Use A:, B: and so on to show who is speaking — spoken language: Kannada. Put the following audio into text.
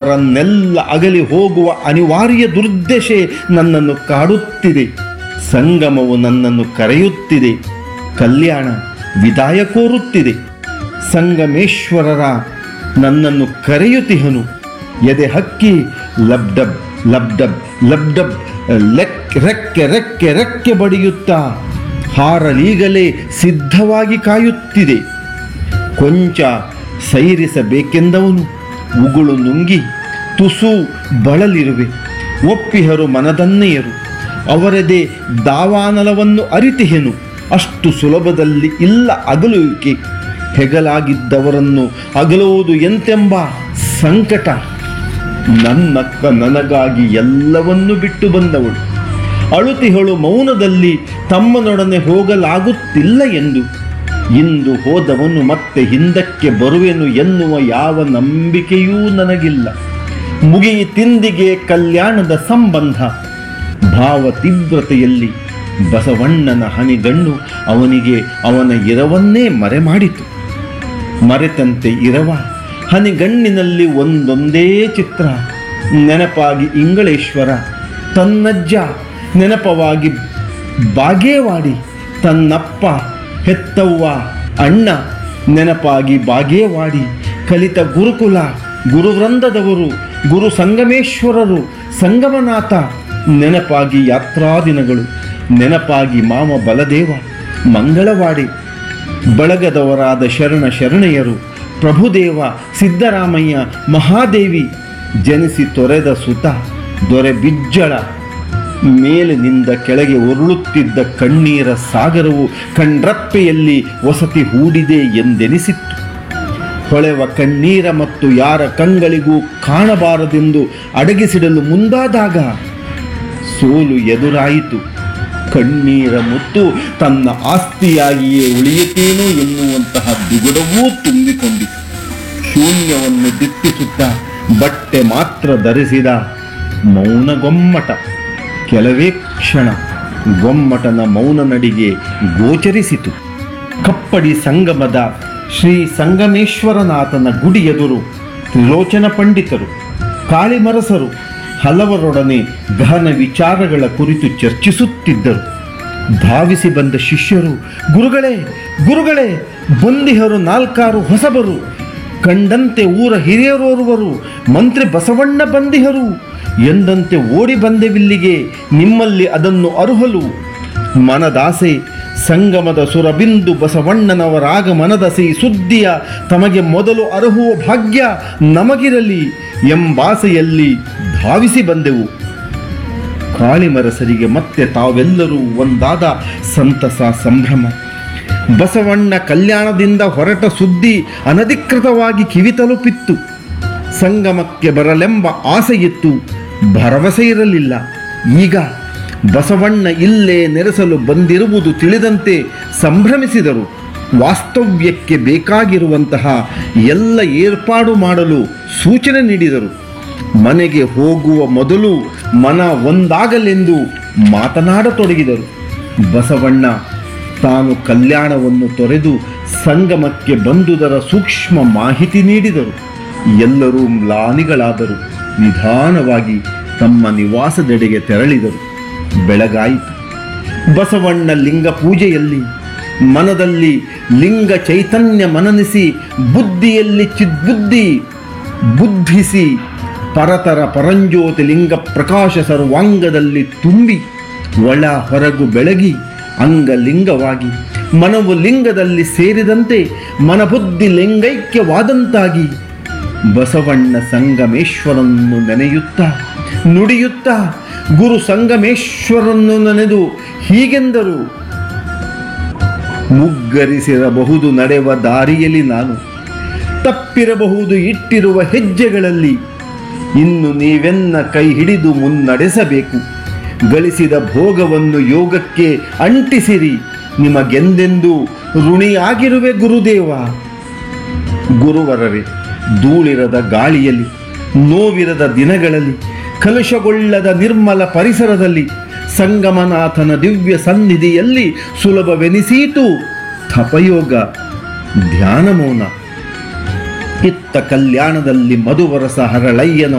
A: ಅವರನ್ನೆಲ್ಲ ಅಗಲಿ ಹೋಗುವ ಅನಿವಾರ್ಯ ದುರ್ದಶೆ ನನ್ನನ್ನು ಕಾಡುತ್ತಿದೆ ಸಂಗಮವು ನನ್ನನ್ನು ಕರೆಯುತ್ತಿದೆ ಕಲ್ಯಾಣ ವಿದಾಯ ಕೋರುತ್ತಿದೆ ಸಂಗಮೇಶ್ವರರ ನನ್ನನ್ನು ಕರೆಯುತ್ತಿಹನು ಎದೆ ಹಕ್ಕಿ ಲಬ್ಡಬ್ ಲಬ್ಡಬ್ ಲಬ್ಡಬ್ ಲೆಕ್ ರೆಕ್ಕೆ ರೆಕ್ಕೆ ರೆಕ್ಕೆ ಬಡಿಯುತ್ತಾ ಹಾರಲೀಗಲೇ ಸಿದ್ಧವಾಗಿ ಕಾಯುತ್ತಿದೆ ಕೊಂಚ ಸೈರಿಸಬೇಕೆಂದವನು ಉಗುಳು ನುಂಗಿ ತುಸು ಬಳಲಿರುವೆ ಒಪ್ಪಿಹರು ಮನದನ್ನೆಯರು ಅವರದೇ ದಾವಾನಲವನ್ನು ಅರಿತಿಹೆನು ಅಷ್ಟು ಸುಲಭದಲ್ಲಿ ಇಲ್ಲ ಅಗಲುವಿಕೆ ಹೆಗಲಾಗಿದ್ದವರನ್ನು ಅಗಲುವುದು ಎಂತೆಂಬ ಸಂಕಟ ನನ್ನಕ್ಕ ನನಗಾಗಿ ಎಲ್ಲವನ್ನೂ ಬಿಟ್ಟು ಬಂದವಳು ಅಳುತಿಹಳು ಮೌನದಲ್ಲಿ ತಮ್ಮನೊಡನೆ ಹೋಗಲಾಗುತ್ತಿಲ್ಲ ಎಂದು ಇಂದು ಹೋದವನು ಮತ್ತೆ ಹಿಂದಕ್ಕೆ ಬರುವೆನು ಎನ್ನುವ ಯಾವ ನಂಬಿಕೆಯೂ ನನಗಿಲ್ಲ ಮುಗಿಯಿ ತಿಂದಿಗೆ ಕಲ್ಯಾಣದ ಸಂಬಂಧ ಭಾವ ತೀವ್ರತೆಯಲ್ಲಿ ಬಸವಣ್ಣನ ಹನಿಗಣ್ಣು ಅವನಿಗೆ ಅವನ ಇರವನ್ನೇ ಮರೆಮಾಡಿತು ಮರೆತಂತೆ ಇರವ ಹನಿಗಣ್ಣಿನಲ್ಲಿ ಒಂದೊಂದೇ ಚಿತ್ರ ನೆನಪಾಗಿ ಇಂಗಳೇಶ್ವರ ತನ್ನಜ್ಜ ನೆನಪವಾಗಿ ಬಾಗೇವಾಡಿ ತನ್ನಪ್ಪ ಹೆತ್ತವ್ವ ಅಣ್ಣ ನೆನಪಾಗಿ ಬಾಗೇವಾಡಿ ಕಲಿತ ಗುರುಕುಲ ಗುರುವೃಂದದವರು ಗುರು ಸಂಗಮೇಶ್ವರರು ಸಂಗಮನಾಥ ನೆನಪಾಗಿ ಯಾತ್ರಾ ದಿನಗಳು ನೆನಪಾಗಿ ಮಾಮ ಬಲದೇವ ಮಂಗಳವಾಡಿ ಬಳಗದವರಾದ ಶರಣ ಶರಣೆಯರು ಪ್ರಭುದೇವ ಸಿದ್ದರಾಮಯ್ಯ ಮಹಾದೇವಿ ಜನಿಸಿ ತೊರೆದ ಸುತ ದೊರೆ ಬಿಜ್ಜಳ ಮೇಲಿನಿಂದ ಕೆಳಗೆ ಉರುಳುತ್ತಿದ್ದ ಕಣ್ಣೀರ ಸಾಗರವು ಕಣ್ರಪ್ಪೆಯಲ್ಲಿ ವಸತಿ ಹೂಡಿದೆ ಎಂದೆನಿಸಿತ್ತು ಹೊಳೆವ ಕಣ್ಣೀರ ಮತ್ತು ಯಾರ ಕಂಗಳಿಗೂ ಕಾಣಬಾರದೆಂದು ಅಡಗಿಸಿಡಲು ಮುಂದಾದಾಗ ಸೋಲು ಎದುರಾಯಿತು ಕಣ್ಣೀರ ಮುತ್ತು ತನ್ನ ಆಸ್ತಿಯಾಗಿಯೇ ಉಳಿಯುತ್ತೇನೋ ಎನ್ನುವಂತಹ ದುಗುಡವೂ ತುಂಬಿಕೊಂಡಿತು ಶೂನ್ಯವನ್ನು ದಿಟ್ಟಿಸುತ್ತಾ ಬಟ್ಟೆ ಮಾತ್ರ ಧರಿಸಿದ ಮೌನಗೊಮ್ಮಟ ಕೆಲವೇ ಕ್ಷಣ ಗೊಮ್ಮಟನ ಮೌನ ನಡಿಗೆ ಗೋಚರಿಸಿತು ಕಪ್ಪಡಿ ಸಂಗಮದ ಶ್ರೀ ಸಂಗಮೇಶ್ವರನಾಥನ ಗುಡಿ ಎದುರು ತ್ರಿಲೋಚನ ಪಂಡಿತರು ಕಾಳಿಮರಸರು ಹಲವರೊಡನೆ ಗಹನ ವಿಚಾರಗಳ ಕುರಿತು ಚರ್ಚಿಸುತ್ತಿದ್ದರು ಧಾವಿಸಿ ಬಂದ ಶಿಷ್ಯರು ಗುರುಗಳೇ ಗುರುಗಳೇ ಬಂದಿಹರು ನಾಲ್ಕಾರು ಹೊಸಬರು ಕಂಡಂತೆ ಊರ ಹಿರಿಯರೋರ್ವರು ಮಂತ್ರಿ ಬಸವಣ್ಣ ಬಂದಿಹರು ಎಂದಂತೆ ಓಡಿ ಬಂದೆವಿಲ್ಲಿಗೆ ನಿಮ್ಮಲ್ಲಿ ಅದನ್ನು ಅರುಹಲು ಮನದಾಸೆ ಸಂಗಮದ ಸುರಬಿಂದು ಬಸವಣ್ಣನವರಾಗಮನದ ಸಿಹಿ ಸುದ್ದಿಯ ತಮಗೆ ಮೊದಲು ಅರ್ಹುವ ಭಾಗ್ಯ ನಮಗಿರಲಿ ಎಂಬಾಸೆಯಲ್ಲಿ ಧಾವಿಸಿ ಬಂದೆವು ಕಾಳಿಮರಸರಿಗೆ ಮತ್ತೆ ತಾವೆಲ್ಲರೂ ಒಂದಾದ ಸಂತಸ ಸಂಭ್ರಮ ಬಸವಣ್ಣ ಕಲ್ಯಾಣದಿಂದ ಹೊರಟ ಸುದ್ದಿ ಅನಧಿಕೃತವಾಗಿ ಕಿವಿ ತಲುಪಿತ್ತು ಸಂಗಮಕ್ಕೆ ಬರಲೆಂಬ ಆಸೆಯಿತ್ತು ಭರವಸೆ ಇರಲಿಲ್ಲ ಈಗ ಬಸವಣ್ಣ ಇಲ್ಲೇ ನೆರೆಸಲು ಬಂದಿರುವುದು ತಿಳಿದಂತೆ ಸಂಭ್ರಮಿಸಿದರು ವಾಸ್ತವ್ಯಕ್ಕೆ ಬೇಕಾಗಿರುವಂತಹ ಎಲ್ಲ ಏರ್ಪಾಡು ಮಾಡಲು ಸೂಚನೆ ನೀಡಿದರು ಮನೆಗೆ ಹೋಗುವ ಮೊದಲು ಮನ ಒಂದಾಗಲೆಂದು ಮಾತನಾಡತೊಡಗಿದರು ಬಸವಣ್ಣ ತಾನು ಕಲ್ಯಾಣವನ್ನು ತೊರೆದು ಸಂಗಮಕ್ಕೆ ಬಂದುದರ ಸೂಕ್ಷ್ಮ ಮಾಹಿತಿ ನೀಡಿದರು ಎಲ್ಲರೂ ಮ್ಲಾನಿಗಳಾದರು ನಿಧಾನವಾಗಿ ತಮ್ಮ ನಿವಾಸದೆಡೆಗೆ ತೆರಳಿದರು ಬೆಳಗಾಯಿತು ಬಸವಣ್ಣ ಲಿಂಗ ಪೂಜೆಯಲ್ಲಿ ಮನದಲ್ಲಿ ಲಿಂಗ ಚೈತನ್ಯ ಮನನಿಸಿ ಬುದ್ಧಿಯಲ್ಲಿ ಚಿದ್ಬುದ್ಧಿ ಬುದ್ಧಿಸಿ ಪರತರ ಪರಂಜ್ಯೋತಿ ಲಿಂಗ ಪ್ರಕಾಶ ಸರ್ವಾಂಗದಲ್ಲಿ ತುಂಬಿ ಒಳ ಹೊರಗು ಬೆಳಗಿ ಅಂಗಲಿಂಗವಾಗಿ ಮನವು ಲಿಂಗದಲ್ಲಿ ಸೇರಿದಂತೆ ಮನಬುದ್ಧಿ ಲಿಂಗೈಕ್ಯವಾದಂತಾಗಿ ಬಸವಣ್ಣ ಸಂಗಮೇಶ್ವರನ್ನು ನೆನೆಯುತ್ತಾ ನುಡಿಯುತ್ತಾ ಗುರು ಸಂಗಮೇಶ್ವರನ್ನು ನೆನೆದು ಹೀಗೆಂದರು ಮುಗ್ಗರಿಸಿರಬಹುದು ನಡೆವ ದಾರಿಯಲ್ಲಿ ನಾನು ತಪ್ಪಿರಬಹುದು ಇಟ್ಟಿರುವ ಹೆಜ್ಜೆಗಳಲ್ಲಿ ಇನ್ನು ನೀವೆನ್ನ ಕೈ ಹಿಡಿದು ಮುನ್ನಡೆಸಬೇಕು ಗಳಿಸಿದ ಭೋಗವನ್ನು ಯೋಗಕ್ಕೆ ಅಂಟಿಸಿರಿ ನಿಮಗೆಂದೆಂದೂ ಋಣಿಯಾಗಿರುವೆ ಗುರುದೇವ ಗುರುವರರೇ ಧೂಳಿರದ ಗಾಳಿಯಲ್ಲಿ ನೋವಿರದ ದಿನಗಳಲ್ಲಿ ಕಲುಷಗೊಳ್ಳದ ನಿರ್ಮಲ ಪರಿಸರದಲ್ಲಿ ಸಂಗಮನಾಥನ ದಿವ್ಯ ಸನ್ನಿಧಿಯಲ್ಲಿ ಸುಲಭವೆನಿಸೀತು ತಪಯೋಗ ಧ್ಯಾನ ಮೌನ ಇತ್ತ ಕಲ್ಯಾಣದಲ್ಲಿ ಮಧುವರಸ ಹರಳಯ್ಯನ